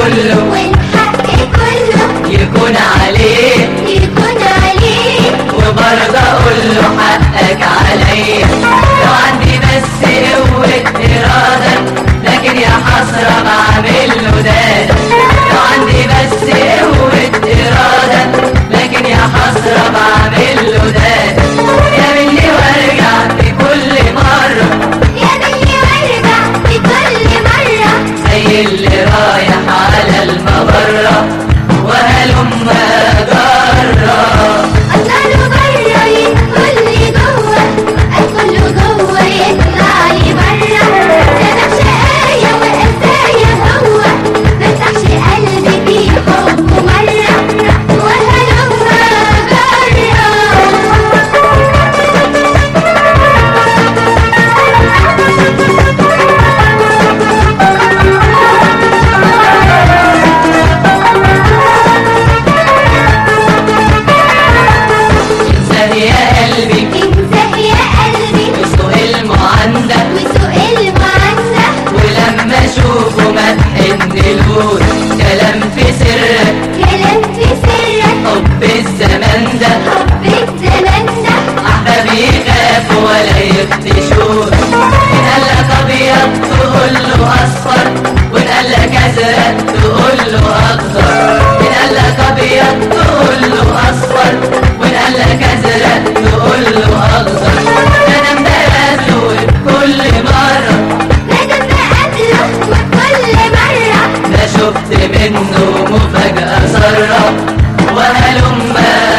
كله والحق كله يكون عليه يكون عليه وبرضه اقول له حقك عليا لو عندي بس قوة إرادة لكن يا حسرة بعمل له ده لو عندي بس قوة إرادة لكن يا حسرة بعمل له ده يا مني وارجع في كل مرة يا بني وارجع في كل مرة زي اللي رايح على المبرة وهلم جرة أطلع برا يدخل لي جوه أدخل جوه يطلع لي برا سبب شقايا وقسايا هو مفتحش قلبي في حبه مرة وهلم انسان يا قلبي انسى يا قلبي وسوق المعندة وسوق المعنى ولما اشوفه ما تحنلوش كلام في سرك كلام في سرك حب الزمان ده حب الزمان ده احبابي يخافوا ولا يفتشوش ان قال لك ابيض تقول له اصفر وان قال لك ازرق تقول له اخضر ان قال لك ابيض تقول له اصفر وان قال لك ازرق تقول له اخضر انا مبقابله كل مره لازم بقابله وكل مرة ما شفت منه مفاجأة سرة وهلم